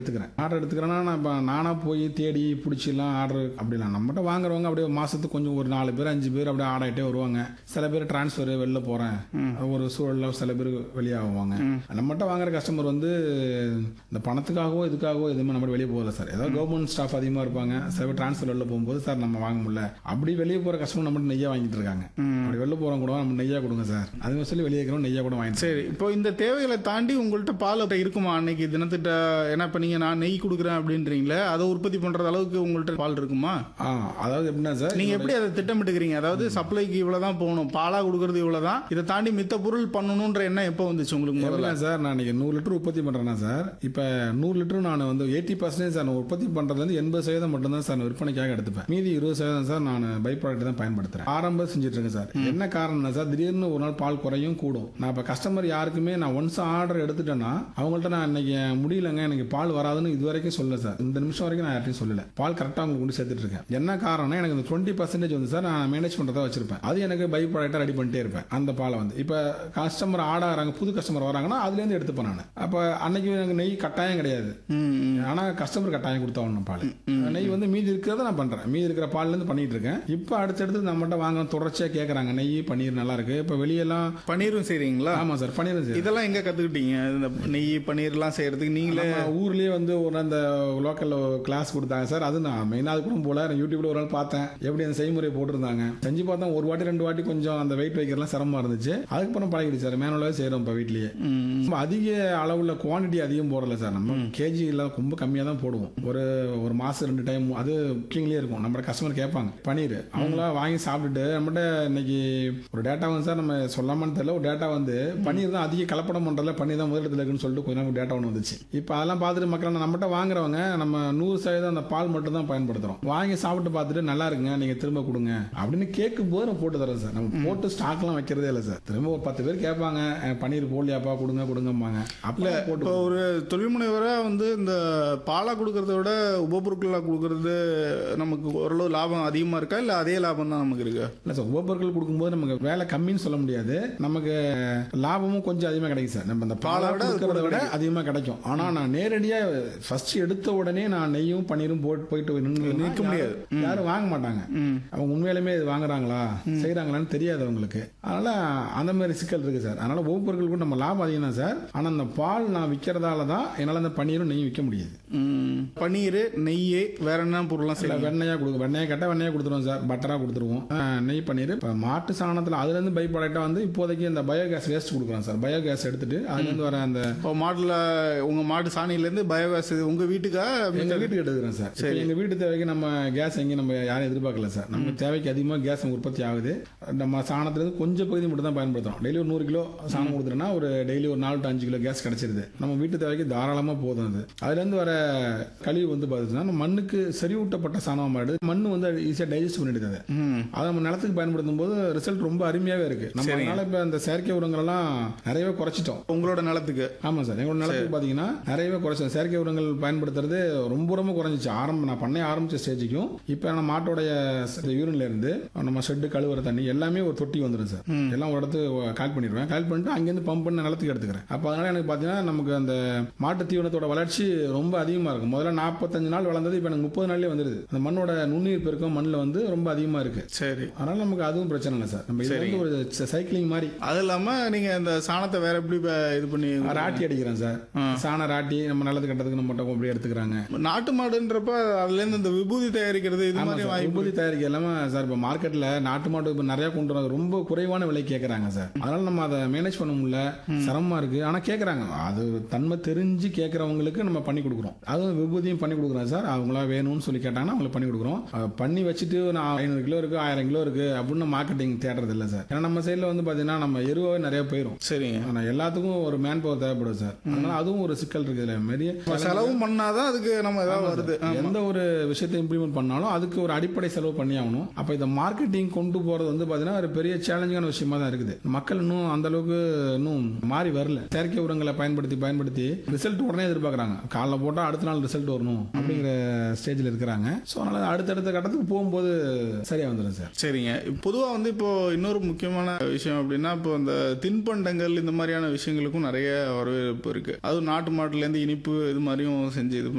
எடுத்துக்கிறேன் ஆர்டர் எடுத்துக்கிறேன்னா நான் இப்போ நானாக போய் தேடி பிடிச்சிலாம் ஆர்டர் அப்படிலாம் நம்மகிட்ட வாங்குறவங்க அப்படியே மாசத்துக்கு கொஞ்சம் ஒரு நாலு பேர் அஞ்சு பேர் அப்படியே ஆர்டர் ஆகிட்டே வருவாங்க சில பேர் டிரான்ஸ்ஃபர் வெளில போகிறேன் ஒரு சூழலில் சில பேர் வெளியாகுவாங்க நம்மகிட்ட வாங்குற கஸ்டமர் வந்து இந்த பணத்துக்காகவோ இதுக்காகவோ எதுவுமே நம்ம வெளியே போகல சார் ஏதோ கவர்மெண்ட் ஸ்டாஃப் அதிகமாக இருப்பாங்க சில பேர் டிரான்ஸ்ஃபர் வெளில போகும்போது சார் நம்ம வாங்க முடியல அப்படி வெளியே போகிற கஸ்டமர் நம்மகிட்ட நெய்யா வாங்கிட்டு இருக்காங்க அப்படி வெளில போகிறவங்க கூட நம்ம நெய்யா கொடுங்க சார் அதுமாதிரி சொல்லி வெளியே இருக்கிறோம் நெய்யா கூட வாங்கிட்டு சரி இப்போ இந்த தேவைகளை தாண்டி உங்கள்கிட்ட பால் இருக்குமா அன்னைக்கு தினத்திட்ட ஏன்னா இப்போ நீங்கள் நான் நெய் கொடுக்குறேன் அப்படின்றீங்களே அதை உற்பத்தி பண்ணுறது அளவுக்கு உங்கள்கிட்ட பால் இருக்குமா ஆ அதாவது எப்படின்னா சார் நீங்க எப்படி அதை திட்டமிட்டுக்கிறீங்க அதாவது சப்ளைக்கு இவ்வளவுதான் போகணும் பாலா கொடுக்கறது இவ்வளவுதான் இதை தாண்டி மித்த பொருள் பண்ணணும்ன்ற எண்ணம் எப்போ வந்துச்சு உங்களுக்கு முதல்ல எப்படின்னா சார் நான் இன்னைக்கு நூறு லிட்டர் உற்பத்தி பண்றேன்னா சார் இப்போ நூறு லிட்டர் நான் வந்து எயிட்டி பர்சன்டேஜ் சார் நான் உற்பத்தி பண்றதுல இருந்து எண்பது சதவீதம் மட்டும்தான் சார் நான் விற்பனைக்காக எடுத்துப்பேன் மீதி இருபது சதவீதம் சார் நான் பை ப்ராடக்ட் தான் பயன்படுத்துறேன் ஆரம்பம் செஞ்சுட்டு இருக்கேன் சார் என்ன காரணம்னா சார் திடீர்னு ஒரு நாள் பால் குறையும் கூடும் நான் இப்போ கஸ்டமர் யாருக்குமே நான் ஒன்ஸ் ஆர்டர் எடுத்துட்டேன்னா அவங்கள்ட்ட நான் இன்னைக்கு முடியலங்க எனக்கு பால் வராதுன்னு இது வரைக்கும் சொல்லல சார் இந்த நிமிஷம் வரைக்கும் நான் யார்ட்டையும் சொல்லல பால் கரெக்டாக உங்களுக்கு கொண்டு சேர்த்துட்டு இருக்கேன் என்ன காரணம் எனக்கு இந்த டுவெண்ட்டி பர்சன்டேஜ் வந்து சார் நான் மேனேஜ் பண்றதா வச்சிருப்பேன் அது எனக்கு பை ப்ராடக்டாக ரெடி பண்ணிட்டே இருப்பேன் அந்த பாலை வந்து இப்போ கஸ்டமர் ஆட் ஆகிறாங்க புது கஸ்டமர் வராங்கன்னா அதுலேருந்து எடுத்துப்பேன் நான் அப்போ அன்னைக்கு எனக்கு நெய் கட்டாயம் கிடையாது ம், ம். ஆனா கஸ்டமர் கட்டாயம் கொடுத்தாகணும் பால் நெய் வந்து மீதி இருக்கிறத நான் பண்றேன் மீதி இருக்கிற பால்ல இருந்து பண்ணிட்டு இருக்கேன் இப்போ அடுத்தடுத்து நம்மகிட்ட வாங்க தொடர்ச்சியா கேக்குறாங்க நெய் பன்னீர் நல்லா இருக்கு இப்போ வெளியெல்லாம் பன்னீரும் செய்றீங்களா ஆமா சார் பன்னீர் சரி இதெல்லாம் எங்க கத்துக்கிட்டீங்க இந்த நெய் பன்னீர்லாம் செய்யறதுக்கு நீங்களே நம்ம ஊர்லயே வந்து ஒரு அந்த லோக்கல்ல கிளாஸ் கொடுத்தாங்க சார் அது நான் மெயினாக அது கூட போல நான் யூடியூப்ல ஒரு நாள் பார்த்தேன் எப்படி அந்த செய்முறை போட்டிருந்தாங்க செஞ்சு பார்த்தா ஒரு வாட்டி ரெண்டு வாட்டி கொஞ்சம் அந்த வெயிட் வைக்கிறதுலாம் சிரமமா இருந்துச்சு அதுக்கப்புறம் பழகிடுச்சு சார் மேனுவலாவே செய்யறோம் இப்போ வீட்லயே ம், ரொம்ப அதிக அளவுல குவாண்டிட்டி அதிகம் போடல சார் நம்ம கேஜி எல்லாம் ரொம்ப கம்மியா தான் போடுவோம் ஒரு ஒரு மாசம் ரெண்டு டைம் அது புக்கிங்லயே இருக்கும் நம்ம கஸ்டமர் கேட்பாங்க பன்னீர் அவங்களா வாங்கி சாப்பிட்டுட்டு நம்மகிட்ட இன்னைக்கு ஒரு டேட்டா வந்து சார் நம்ம சொல்லாமான்னு தெரியல ஒரு டேட்டா வந்து பன்னீர் தான் அதிக கலப்படம் பண்றதுல பன்னீர் தான் முதலிடத்துல இருக்குன்னு சொல்லிட்டு கொஞ்ச நாள் டேட்டா ஒன்று வந்துச்சு இப்போ அதெல்லாம் பார்த்துட்டு மக்கள் நம்மகிட்ட வாங்குறவங்க நம்ம நூறு சதவீதம் அந்த பால் மட்டும் தான் பயன்படுத்துறோம் வாங்கி சாப்பிட்டு பார்த்துட்டு நல்லா இருக்குங்க நீங்க திரும்ப கொடுங்க அப்படின்னு கேட்கும் போது நம்ம போட்டு தரோம் சார் நம்ம போட்டு ஸ்டாக்லாம் வைக்கிறதே இல்லை சார் திரும்ப ஒரு பத்து பேர் கேட்பாங்க "அஹ், பன்னீர் போடலையாப்பா கொடுங்க கொடுங்கம்பாங்க அப்பல போட்டு இப்போ ஒரு தொழில் முனைவரா வந்து இந்த பாலா கொடுக்கறத விட உபபொருட்களாக கொடுக்கறது நமக்கு ஓரளவு லாபம் அதிகமா இருக்கா இல்ல அதே லாபம் தான் நமக்கு இருக்கு இல்ல சார் உபப்பொருட்கள் கொடுக்கும்போது நமக்கு வேலை கம்மின்னு சொல்ல முடியாது நமக்கு லாபமும் கொஞ்சம் அதிகமா கிடைக்கும் சார் நம்ம இந்த பாலை விட அது விட விட அதிகமா கிடைக்கும் ஆனா நான் நேரடியா ஃபர்ஸ்ட் எடுத்த உடனே நான் நெய்யும் பன்னீரும் போட்டு போயிட்டு நின்று நிற்க முடியாது யாரும் வாங்க மாட்டாங்க அவங்க உண்மையிலுமே இது வாங்குறாங்களா செய்யறாங்களான்னு தெரியாது அவங்களுக்கு அதனால அந்த மாதிரி சிக்கல் இருக்கு சார் அதனால உபப்பொருட்கள் கூட நம்ம லாபம் அதிகம் தான் சார் ஆனா அந்த பால் நான் விற்கிறதால தான் என்னால அந்த பன்னீரும் நெய்யும் விற்க முடியாது ம், பன்னீர் நெய் வேற என்ன பொருள்லாம் இல்ல, செய்யலாம் வெண்ணெயா கொடுக்கும் வெண்ணெயை கேட்டா வெண்ணெயா கொடுத்துருவோம் சார் பட்டரா கொடுத்துருவோம் ஆ, நெய் பன்னீர் இப்போ மாட்டு சாணத்துல அதுல இருந்து பை ப்ராடக்டா வந்து இப்போதைக்கு இந்த பயோகேஸ் வேஸ்ட் கொடுக்குறோம் சார் பயோகேஸ் எடுத்துட்டு அதுல இருந்து வர அந்த இப்போ மாட்டுல உங்க மாட்டு சாணியில இருந்து பயோகேஸ் உங்க வீட்டுக்கா எங்க வீட்டுக்கு எடுக்கிறோம் சார் இப்போ எங்க வீட்டு தேவைக்கு நம்ம கேஸ் எங்கேயும் நம்ம யாரும் எதிர்பார்க்கல சார் நம்ம தேவைக்கு அதிகமா கேஸ் உற்பத்தி ஆகுது நம்ம சாணத்துல இருந்து கொஞ்சம் பகுதி மட்டும் தான் பயன்படுத்துறோம் டெய்லி ஒரு நூறு கிலோ சாணம் கொடுத்துட்டோம்னா ஒரு டெய்லி ஒரு நாலு டு அஞ்சு கிலோ கேஸ் கிடைச்சிருது நம்ம வீட்டு தேவைக்கு தாராளமா போதும் அது அதுல இருந்து வர கழிவு வந்து பார்த்தீங்கன்னா நம்ம மண்ணுக்கு செறிவூட்டப்பட்ட சாணமா மாறுது மண்ணு வந்து ஈஸியா டைஜஸ்ட் பண்ணிடுது அதை ம் அதை நம்ம நிலத்துக்கு பயன்படுத்தும் போது ரிசல்ட் ரொம்ப அருமையாவே இருக்கு நம்ம அதனால இப்ப இந்த செயற்கை உரங்கள் எல்லாம் நிறையவே குறைச்சிட்டோம் உங்களோட நிலத்துக்கு ஆமா சார் எங்களோட நிலத்துக்கு பாத்தீங்கன்னா நிறையவே குறைச்சோம் செயற்கை உரங்கள் பயன்படுத்துறது ரொம்ப ரொம்ப குறைஞ்சிச்சு ஆரம்ப நான் பண்ண ஆரம்பிச்ச ஸ்டேஜுக்கும் இப்ப நம்ம மாட்டோடைய யூரின்ல இருந்து நம்ம ஷெட்டு கழுவுற தண்ணி எல்லாமே ஒரு தொட்டி வந்துடும் சார் எல்லாம் ஒரு இடத்து கால் பண்ணிடுவேன் கால் பண்ணிட்டு அங்கேருந்து பம்ப் பண்ண நிலத்துக்கு எடுத்துக்கிறேன் அப்ப அதனால எனக்கு பாத்தீங்கன்னா நமக்கு அந்த மாட்டு தீவனத்தோட வளர்ச்சி ரொம்ப அதிகமா இருக்கும் முதல்ல நாற்பத்தஞ்சு நாள் வளர்ந்தது இப்ப எனக்கு முப்பது நாள்லயே வந்துருது அந்த மண்ணோட நுண்ணுயிர் பெருக்கம் மண்ணில் வந்து ரொம்ப அதிகமா இருக்கு சரி அதனால நமக்கு அதுவும் பிரச்சனை இல்லை சார் நம்ம இது வந்து ஒரு சைக்கிளிங் மாதிரி அது இல்லாம நீங்க இந்த சாணத்தை வேற எப்படி ப- இது பண்ணி ராட்டி அடிக்கிறேன் சார் சாண ராட்டி நம்ம நல்லது கட்டதுக்கு நம்ம மட்டும் அப்படியே எடுத்துக்கிறாங்க நாட்டு மாடுன்றப்ப அதுல இருந்து இந்த விபூதி தயாரிக்கிறது இது ஆமா மாதிரி சார், வாய்ப்பு விபூதி தயாரிக்க எல்லாமே சார் இப்போ மார்க்கெட்ல நாட்டு மாடு இப்போ நிறைய கொண்டு வராங்க ரொம்ப குறைவான விலை கேட்கறாங்க சார் அதனால நம்ம அதை மேனேஜ் பண்ண முடியல சிரமமா இருக்கு ஆனா கேட்கறாங்க அது தன்மை தெரிஞ்சு கேட்கறவங்களுக்கு நம்ம பண்ணி கொடுக்குறோம் அதுவும் விபூதியும் பண்ணி கொடுக்குறோம் சார் அவங்களா வேணும்னு சொல்லி கேட்டாங்கன்னா அவங்களுக்கு பண்ணி கொடுக்குறோம் அதை பண்ணி வச்சுட்டு நான் ஐநூறு கிலோ இருக்கு ஆயிரம் கிலோ இருக்கு அப்படின்னு மார்க்கெட்டிங் தேடுறது இல்லை சார் ஏன்னா நம்ம சைடுல வந்து பாத்தீங்கன்னா நம்ம எருவாவே நிறைய போயிடும் சரிங்க ஆனா எல்லாத்துக்கும் ஒரு மேன் பவர் தேவைப்படும் சார் அதனால அதுவும் ஒரு சிக்கல் இருக்கு இதுல நிறைய செலவும் பண்ணாதான் அதுக்கு நம்ம ஏதாவது வருது எந்த ஒரு விஷயத்தை இம்ப்ளிமெண்ட் பண்ணாலும் அதுக்கு ஒரு அடிப்படை செலவு பண்ணி ஆகணும் அப்ப இந்த மார்க்கெட்டிங் கொண்டு போறது வந்து பாத்தீங்கன்னா ஒரு பெரிய சேலஞ்சான விஷயமா தான் இருக்குது மக்கள் இன்னும் அந்த அளவுக்கு இன்னும் மாறி வரல செயற்கை உரங்களை பயன்படுத்தி பயன்படுத்தி ரிசல்ட் உடனே எதிர்பார்க்கறாங்க காலைல போட்டா அடுத்த நாள் ரிசல்ட் வரணும் அப்படிங்கிற ஸ்டேஜ்ல இருக்கிறாங்க ஸோ அதனால அடுத்தடுத்த கட்டத்துக்கு போகும்போது சரியா வந்துடும் சார் சரிங்க பொதுவா வந்து இப்போ இன்னொரு முக்கியமான விஷயம் அப்படின்னா இப்போ இந்த தின்பண்டங்கள் இந்த மாதிரியான விஷயங்களுக்கும் நிறைய வரவேற்பு இருக்கு அதுவும் நாட்டு மாட்டுல இருந்து இனிப்பு இது மாதிரியும் செஞ்சு இது